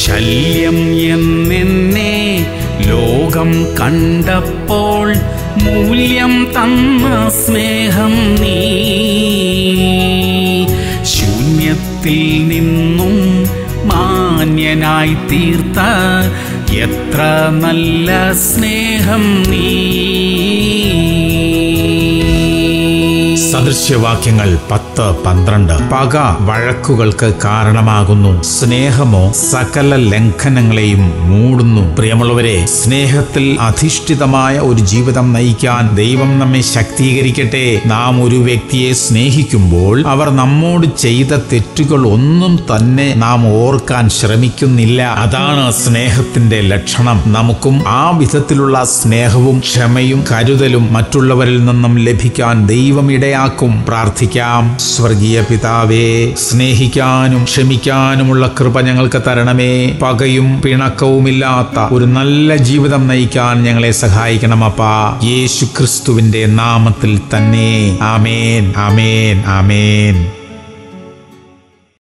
ശല്യം എന്നെന്നെ ലോകം കണ്ടപ്പോൾ മൂല്യം തന്ന സ്നേഹം നീ ശൂന്യത്തിൽ നിന്നും മാന്യനായി തീർത്ത എത്ര നല്ല സ്നേഹം നീ സദൃശ്യവാക്യങ്ങൾ പത്ത് പന്ത്രണ്ട് പക വഴക്കുകൾക്ക് കാരണമാകുന്നു സ്നേഹമോ സകല ലംഘനങ്ങളെയും മൂടുന്നു പ്രിയമുള്ളവരെ സ്നേഹത്തിൽ അധിഷ്ഠിതമായ ഒരു ജീവിതം നയിക്കാൻ ദൈവം നമ്മെ ശക്തീകരിക്കട്ടെ നാം ഒരു വ്യക്തിയെ സ്നേഹിക്കുമ്പോൾ അവർ നമ്മോട് ചെയ്ത തെറ്റുകൾ ഒന്നും തന്നെ നാം ഓർക്കാൻ ശ്രമിക്കുന്നില്ല അതാണ് സ്നേഹത്തിന്റെ ലക്ഷണം നമുക്കും ആ വിധത്തിലുള്ള സ്നേഹവും ക്ഷമയും കരുതലും മറ്റുള്ളവരിൽ നിന്നും ലഭിക്കാൻ ദൈവം ഇടയാക്കും പ്രാർത്ഥിക്കാം സ്വർഗീയ പിതാവേ സ്നേഹിക്കാനും ക്ഷമിക്കാനുമുള്ള കൃപ ഞങ്ങൾക്ക് തരണമേ പകയും പിണക്കവുമില്ലാത്ത ഒരു നല്ല ജീവിതം നയിക്കാൻ ഞങ്ങളെ സഹായിക്കണമപ്പാ യേശു ക്രിസ്തുവിന്റെ നാമത്തിൽ തന്നെ ആമേൻ ആമേൻ ആമേൻ